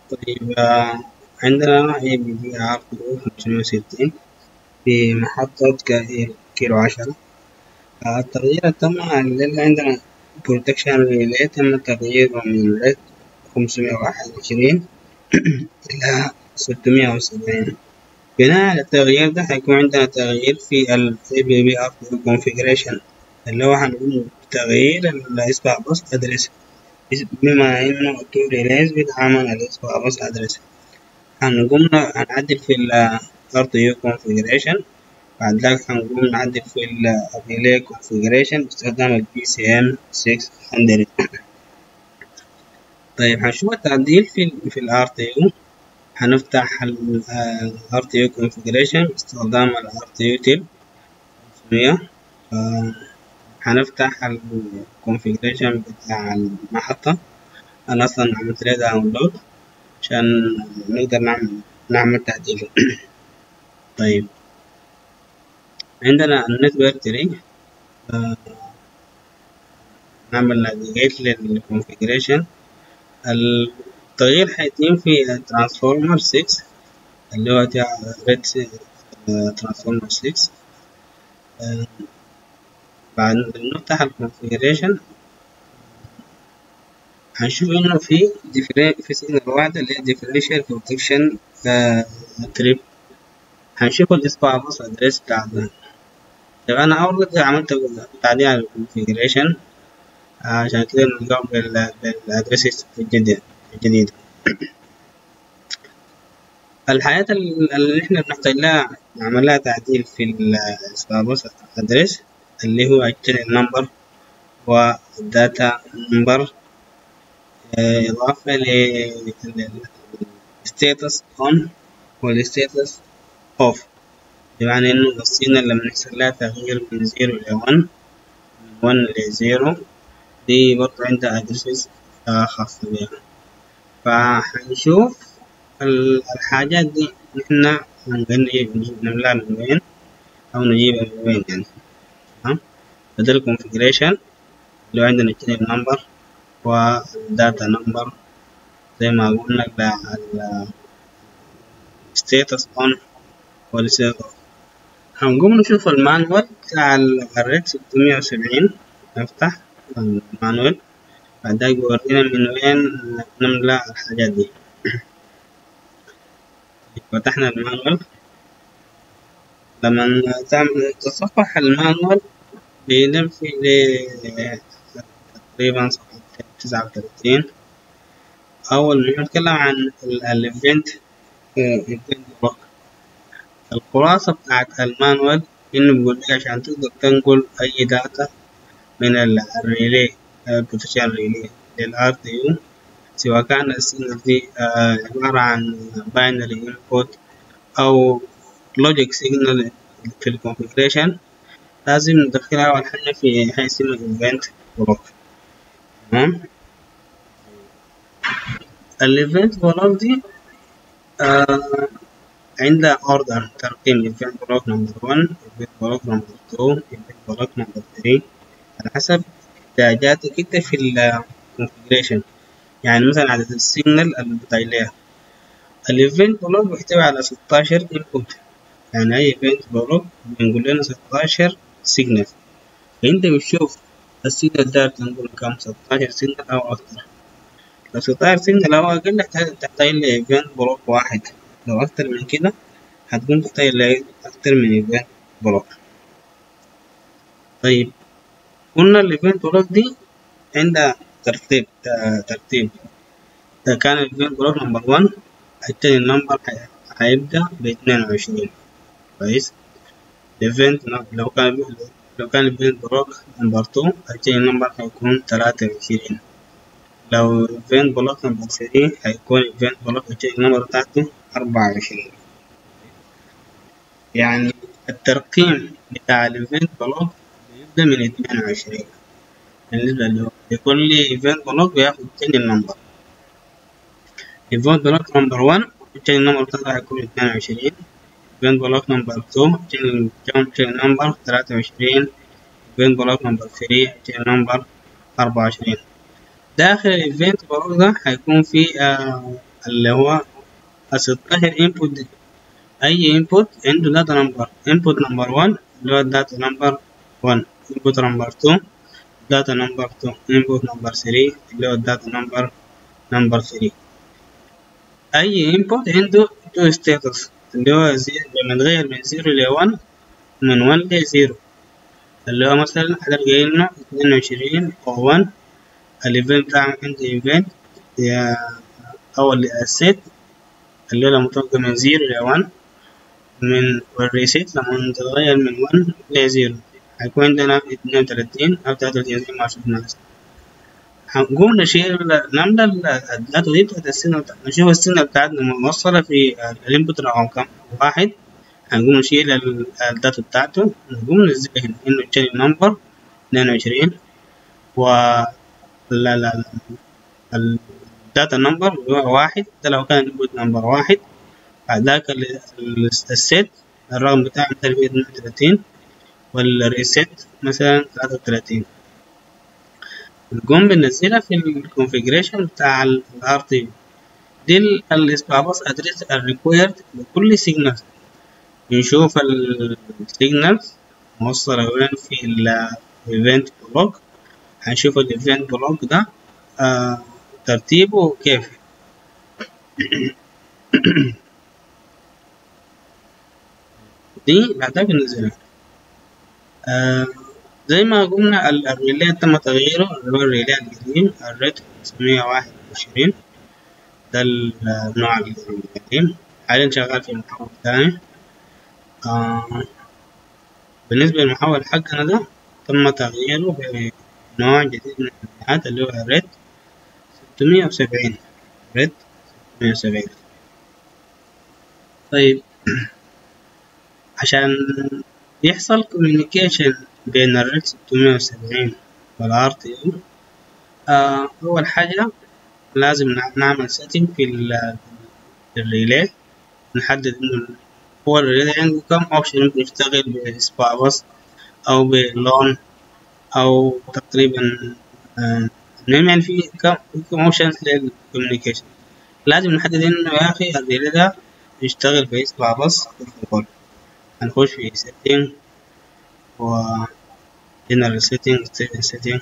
طيب آه، عندنا اي بي بي ار 560 في محطة ك- كيلو عشرة آه، التغيير تم اللي عندنا بروتكشن ريلي تم تغييره من ريت 521 إلى 670 بناء على التغيير ده هيكون عندنا تغيير في ال ABBR configuration اللي هو هنقول تغيير الإسبع بس أدرس بما إنه تو ريليز بيتعامل على الإسبع بس أدرس هنقوم هنعدل في ال RTU configuration بعد ذلك هنقوم نعدل في ال Relay configuration باستخدام ال PCM 600 طيب هنشوف التعديل في ال في ال RTU هنفتح ال آه، RTU configuration باستخدام ال RTU تيل 500 آه، هنفتح ال configuration بتاع المحطة أنا أصلا عملت لها داونلود عشان نقدر نعمل نعمل تعديل طيب عندنا النتورك تري آه، نعمل نافيجيت للconfiguration التغيير هيتم في ترانسفورمر 6 اللي هو بتاع ريد ترانسفورمر 6 آه، بعد ما نفتح الكونفيجريشن هنشوف انه في different- في سيجنال واحدة اللي هي differential protection تريب هنشوف الاسبوع بص ادريس بتاع ده طيب انا اوريدي عملت تعديل على الكونفيجريشن عشان كده نلقاهم بال- بالادريس الجديد الجديد الحاجات ال- اللي احنا بنحتاج لها نعمل لها تعديل في الاسبوع بص ادريس اللي هو التيرن نمبر والداتا نمبر إضافة ل status on وال status off بمعنى إنه السيجنال لما يحصل لها تغيير من زيرو إلى ون من ون لزيرو دي برضه عندها أدرسز خاصة بيها فهنشوف ال- الحاجات دي نحن هنجيب نملاها من وين أو نجيبها من وين يعني تمام فده الكونفيجريشن اللي هو عندنا التيرن نمبر والداتا نمبر زي ما قلنا ال status on وال status off هنقوم نشوف المانوال بتاع الريد 670 نفتح المانوال بعد ذلك بيورينا من وين نملى الحاجات دي فتحنا المانوال لما تعمل تصفح المانوال بنمشي ل تقريبا صفحة تسعة وتلاتين أول ما نتكلم عن الإيفنت إيفنت بلوك الخلاصة بتاعت المانوال إنه بيقول لك عشان تقدر تنقل أي داتا من ال- الريلي البوتنشال ريلي للار تي يو سواء كان السيجنال دي آه، عبارة عن باينري انبوت أو لوجيك سيجنال في الكونفيجريشن لازم ندخلها أول حاجة في حاجة اسمها ايفنت بلوك تمام الايفنت بلوك دي آه عندها اوردر ترقيم ايفنت بلوك نمبر 1 ايفنت بلوك نمبر 2 ايفنت بلوك نمبر 3 على حسب احتياجاتك انت في الكونفيجريشن يعني مثلا عدد السيجنال اللي بتايلها الايفنت بلوك بيحتوي على 16 انبوت يعني اي ايفنت بلوك بنقول لنا 16 سيجنال فانت بتشوف السيجنال ده تنقل كم 16 سيجنال او اكتر لو 16 سيجنال او اقل تحتاج تحتاج لايفنت بلوك واحد لو اكتر من كده هتكون تحتاج لاكتر من ايفنت بلوك طيب قلنا الايفنت بلوك دي عندها ترتيب ترتيب إذا كان الايفنت بلوك نمبر 1 التاني النمبر هيبدأ باتنين وعشرين كويس الايفنت لو كان لو كان الايفنت بلوك نمبر 2 التاني النمبر هيكون تلاتة وعشرين لو ايفنت بلوك نمبر 3 هيكون ايفنت بلوك التاني النمبر بتاعته أربعة وعشرين يعني الترقيم بتاع الايفنت بلوك بيبدأ من اتنين وعشرين بالنسبة له لكل ايفنت بلوك بياخد تاني النمبر ايفنت بلوك نمبر 1 التاني النمبر بتاعته هيكون اتنين وعشرين ايفنت بلوك نمبر 2 التاني نمبر تلاتة وعشرين ايفنت بلوك نمبر 3 التاني نمبر أربعة وعشرين داخل الايفنت بلوك ده هيكون في اللي هو الستاشر انبوت دي اي انبوت عنده داتا نمبر انبوت نمبر 1 اللي هو الداتا نمبر 1 انبوت نمبر 2 داتا نمبر 2 انبوت نمبر 3 اللي هو الداتا نمبر نمبر 3 اي انبوت عنده تو ستاتس اللي هو بنتغير من 0 ل 1 من 1 ل 0 اللي هو مثلا هتلقى انه 22 او 1 الايفنت بتاعك عنده ايفنت او الست اللي هو لما تبقى من 0 ل 1 من والريسيت لما تتغير من 1 ل 0 هيكون عندنا 32 أو 33 زي ما شفنا هنقوم نشيل نملى الداتا دي بتاعت السنة بتاعت نشوف السنة بتاعتنا موصلة في الانبوت رقم كام واحد هنقوم نشيل الداتا بتاعته نقوم ننزلها هنا انه تشيل نمبر 22 و لا لا لا الداتا نمبر اللي هو واحد ده لو كان الانبوت نمبر واحد بعد ذاك الست الرقم بتاعه مثلا فيه 32 والريست مثلا 33 نقوم بننزلها في الكونفيجريشن بتاع الار تي دي الاسبابس ادريس الريكويرد لكل سيجنال نشوف السيجنالز موصلة وين في الايفنت بلوك هنشوف الايفنت بلوك ده آه ترتيبه كيف دي بعدها بننزلها آه زي ما قلنا الريلي تم تغييره اللي هو الريلي القديم الريت 921 ده النوع القديم حاليا شغال في محول تاني آه بالنسبة للمحول حقنا ده تم تغييره بنوع جديد من البيانات اللي هو الريت 670 ريت 670 طيب عشان يحصل communication بين الريت 670 والار تي ام أول حاجة لازم نعمل setting في الريلي نحدد إنه هو الريلي عنده كم أوبشن ممكن يشتغل بسبابس أو بلون أو تقريبا المهم يعني في كم كم أوبشنز للكوميونيكيشن لازم نحدد إنه يا أخي الريلي ده يشتغل بسبابس بروتوكول هنخش في setting و general setting setting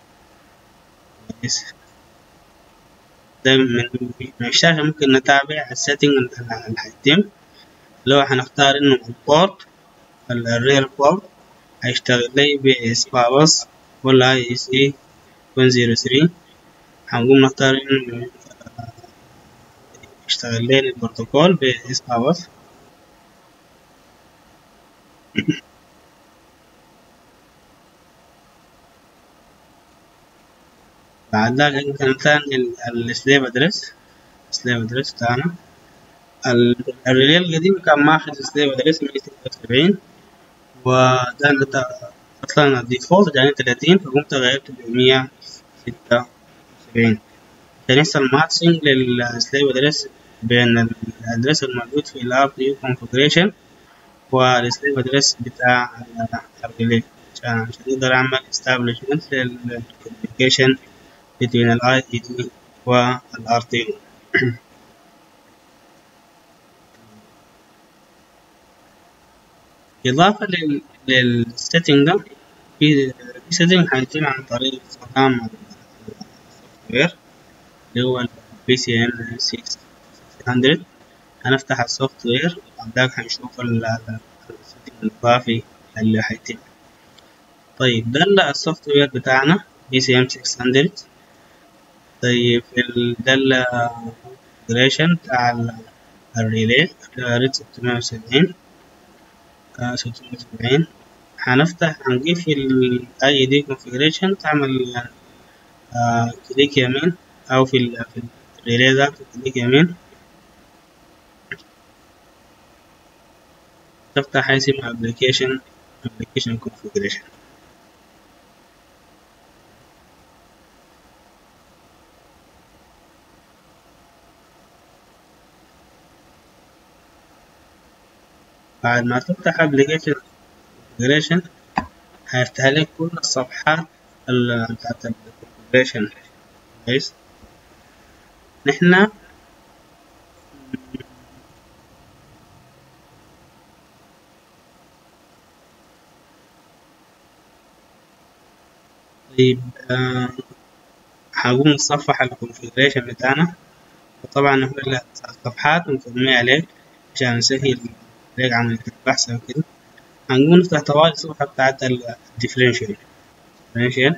ده من من الشاشة ممكن نتابع السيتنج اللي هيتم لو هنختار انه البورت الرير بورت هيشتغل لي بسبابس ولا اي اس اي 103 هنقوم نختار انه يشتغل لي البروتوكول بسبابس بعد ذلك عندنا مثلا السليف ادرس السليف ادرس بتاعنا الريلي القديم كان ماخذ السليف ادرس مية ستة وسبعين وده اصلا الديفولت يعني تلاتين فقمت غيرته بمية ستة وسبعين عشان يحصل ماتشنج للسليف ادرس بين الادرس الموجود في الار بي كونفجريشن والسليف ادرس بتاع الريلي عشان يقدر اعمل establishment للكوميونيكيشن between ال IED وال RTO إضافة لل للسيتنج ده في سيتنج هيتم عن طريق استخدام السوفت وير اللي هو ال PCM 600 هنفتح السوفت وير وبعدك هنشوف السيتنج الإضافي اللي هيتم طيب ده السوفت وير بتاعنا PCM 600 طيب في ده الكونفجريشن بتاع الريلي ريت ستمية وسبعين ستمية وسبعين هنفتح هنجيب في ال IED configuration تعمل آه كليك يمين أو في ال في الريلي ده كليك يمين تفتح حاجة اسمها application application configuration بعد ما تفتح application configuration هيفتح لك كل الصفحات بتاعت configuration كويس نحنا طيب آه هقوم نصفح الكونفيجريشن بتاعنا وطبعا هو الصفحات مفهمية عليك عشان نسهل عليك عملية البحث وكده هنقوم نفتح طوال الصفحة بتاعت الديفرنشال differential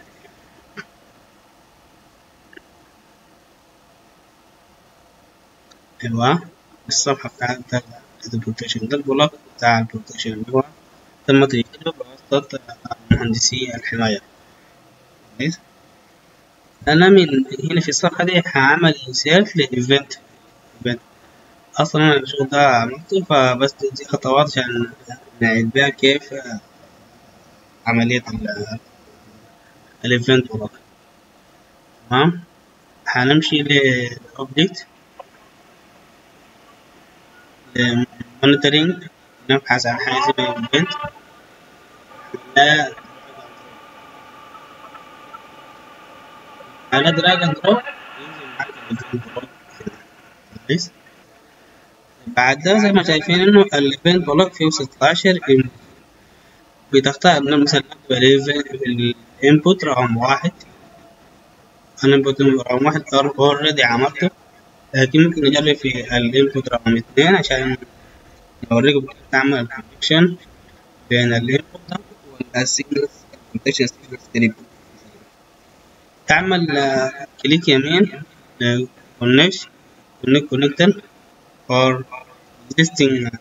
أيوة الصفحة بتاعت البروتكشن ده البلوك بتاع البروتكشن اللي هو تم تسجيله بواسطة مهندسي الحماية كويس أنا من هنا في الصفحة دي هعمل insert لإيفنت إيفنت أصلا أنا الشغل ده عملته فبس دي خطوات عشان نعيد بيها كيف عملية الإيفنت بلوك تمام هنمشي لأوبجكت مونيتورينج نبحث عن حاجة اسمها إيفنت على دراج اند دروب ينزل معاك الايفنت بلوك كويس بعد ده زي ما شايفين انه الايفنت بلوك فيه 16 بتختار مثلا الانبوت رقم واحد انا الانبوت رقم واحد اوريدي عملته لكن ممكن نجرب في الانبوت رقم اثنين عشان نوريكم كيف تعمل الكونكشن بين الانبوت ده والسيجنالز الكونكشن سيجنالز تريب تعمل كليك يمين كونكت كونكت كونكتر or existing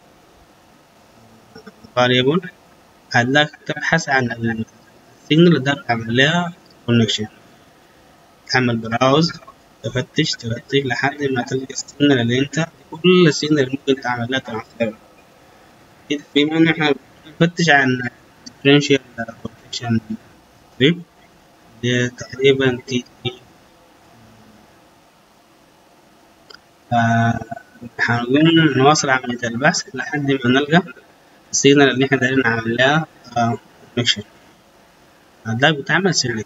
variable هتلاقي تبحث عن السيجنال اللي تقدر تعمل لها كونكشن تعمل براوز تفتش تفتش لحد ما تلقى السيجنال اللي انت كل السيجنال اللي ممكن تعمل لها ترانسفير بما ان احنا بنفتش عن differential protection strip دي تقريبا تي هنقوم نواصل عملية البحث لحد ما نلقى السيجنال اللي احنا دايرين نعمل لها كونكشن هتلاقي بتعمل سيلكت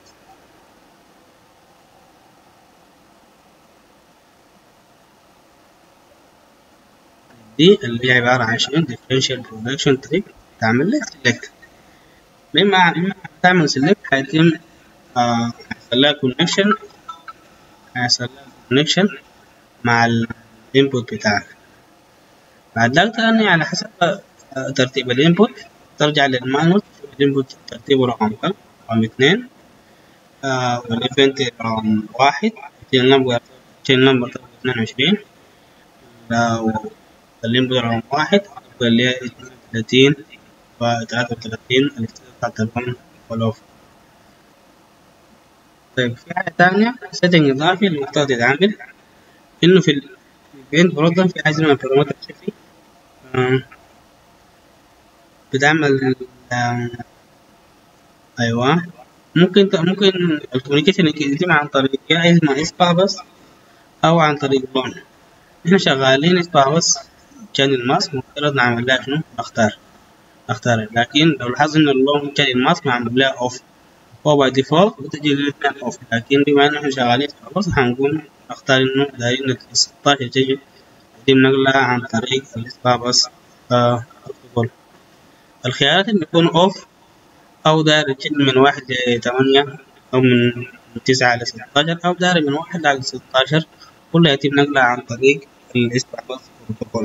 دي اللي هي عبارة عن شنو differential production tree تعمل لها select بما بما تعمل select هيتم هيحصل لها connection هيحصل لها connection مع الانبوت بتاعك بعد ذلك تاني على حسب ترتيب الانبوت ترجع للمانوال الانبوت ترتيبه رقم كم رقم اثنين آه والايفنت رقم واحد تشيل نمبر تشيل نمبر اثنين وعشرين الانبوت رقم واحد اللي هي ثلاثين وثلاثة وثلاثين اللي بتاعت الرقم والأوف طيب في حاجة تانية سيتنج إضافي اللي المفترض يتعمل إنه في الإيفنت بروجرام في حاجة اسمها بروموتر شيفي بتعمل أيوة ممكن ممكن الكوميونيكيشن يتم عن طريق يا إما إسبا بس أو عن طريق لون إحنا شغالين إسبا بس شانل ماسك مفترض نعمل لها شنو نختار نختار لكن لو لاحظنا إن اللون شانل ماسك معمول لها أوف هو باي ديفولت بتجي لنا أوف لكن بما إن إحنا شغالين إسبا بس هنقوم نختار إنه دايرين ال 16 تجي يتم نقلها عن طريق الإسبا بس آه الخيارات اللي بيكون أوف أو داير جد من واحد لثمانية أو من تسعة لستاشر أو داير من واحد لستاشر كلها يتم نقلها عن طريق الإسبابس بروتوكول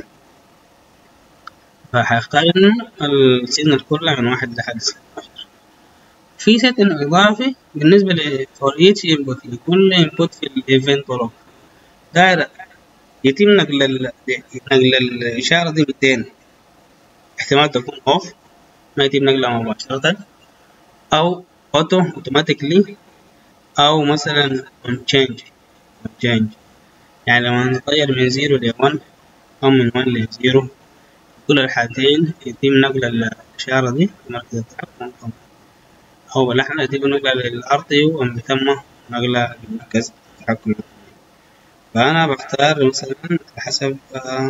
فهختار إنه السيجنال كلها من واحد لحد ستاشر في سيتنج إضافي بالنسبة ل for each input لكل input في الإيفنت بلوك داير يتم نقل ال... نقل الإشارة دي ميتين احتمال تكون أوف ما يتم نقلها مباشرة أو أوتو أوتوماتيكلي أو مثلا on change on change يعني لما نتغير من زيرو لون أو من ون لزيرو كل الحالتين يتم نقل الإشارة دي في مركز التحكم أو بالأحرى يتم نقلها للأرضي ومن ثم نقلها لمركز التحكم فأنا بختار مثلا حسب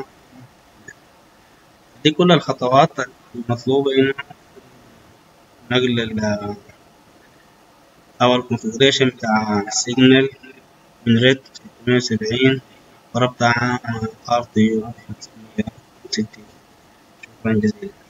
دي كل الخطوات المطلوبة إنه نقل ال أو الكونفجريشن بتاع السيجنال من ريد 670 وربطها مع ار تي يو 560 شكرا جزيلا